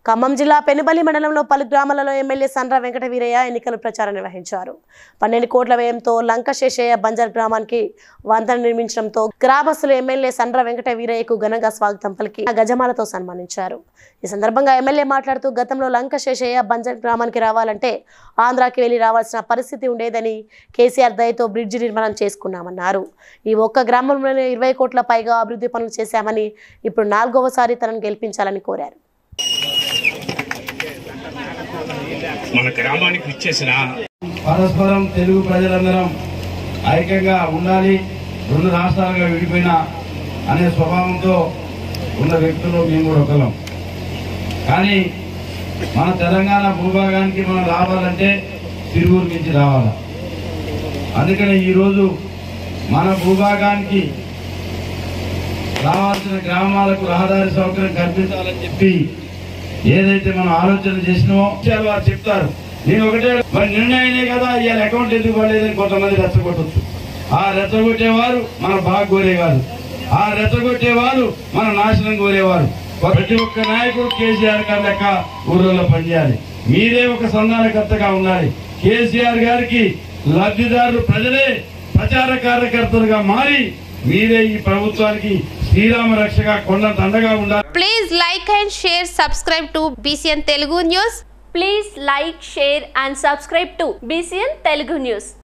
ఖమ్మం జిల్లా పెనుబల్లి మండలంలో పలు గ్రామాలలో ఎమ్మెల్యే సండ్ర వెంకట వీరయ్య ఎన్నికల ప్రచారం నిర్వహించారు పన్నెండు కోట్ల వ్యయంతో లంక శేషయ్య బంజర్ గ్రామానికి వంతెన నిర్మించడంతో గ్రామస్తులు ఎమ్మెల్యే సండ్ర వెంకట వీరయ్యకు ఘనంగా స్వాగతం పలికి గజమాలతో సన్మానించారు ఈ సందర్భంగా ఎమ్మెల్యే మాట్లాడుతూ గతంలో లంక శేషయ్య బంజర్ గ్రామానికి రావాలంటే ఆంధ్రాకి వెళ్లి రావాల్సిన పరిస్థితి ఉండేదని కేసీఆర్ దయతో బ్రిడ్జి నిర్మాణం చేసుకున్నామన్నారు ఈ ఒక్క గ్రామంలోనే ఇరవై కోట్ల పైగా అభివృద్ధి పనులు చేశామని ఇప్పుడు నాలుగవసారి తనను గెలిపించాలని కోరారు మన గ్రామానికి ఇచ్చేసిన పరస్పరం తెలుగు ప్రజలందరం ఐక్యంగా ఉండాలి రెండు రాష్ట్రాలుగా విడిపోయిన అనే స్వభావంతో ఉన్న వ్యక్తులు మేము కూడా ఒకలం కానీ మన తెలంగాణ భూభాగానికి మనం రావాలంటే తిరువురు నుంచి రావాలి అందుకని ఈరోజు మన భూభాగానికి రావాల్సిన గ్రామాలకు రహదారి సౌకర్యం కల్పించాలని చెప్పి ఏదైతే మనం ఆలోచన చేసినామో విషయాలు వారు చెప్తారు నేను ఒకటే మరి నిర్ణయమే కదా ఇవాళ అకౌంట్ ఎందుకు పడలేదని కొంతమంది రెచ్చగొట్టచ్చు ఆ రెచ్చగొట్టేవారు మన బాగా కోరేవారు ఆ రెచ్చగొట్టేవారు మన నాశనం కోరేవారు ప్రతి ఒక్క నాయకుడు కేసీఆర్ గారి లెక్క ఊళ్ళో పనిచేయాలి మీరే ఒక సంధానకర్తగా ఉండాలి కేసీఆర్ గారికి లబ్ధిదారులు ప్రజలే ప్రచార కార్యకర్తలుగా మారి మీరే ఈ ప్రభుత్వానికి శ్రీరామ రక్షగా కొండంత అండగా ఉండాలి Please like and share, subscribe to BCN Telugu News. Please like, share and subscribe to BCN Telugu News.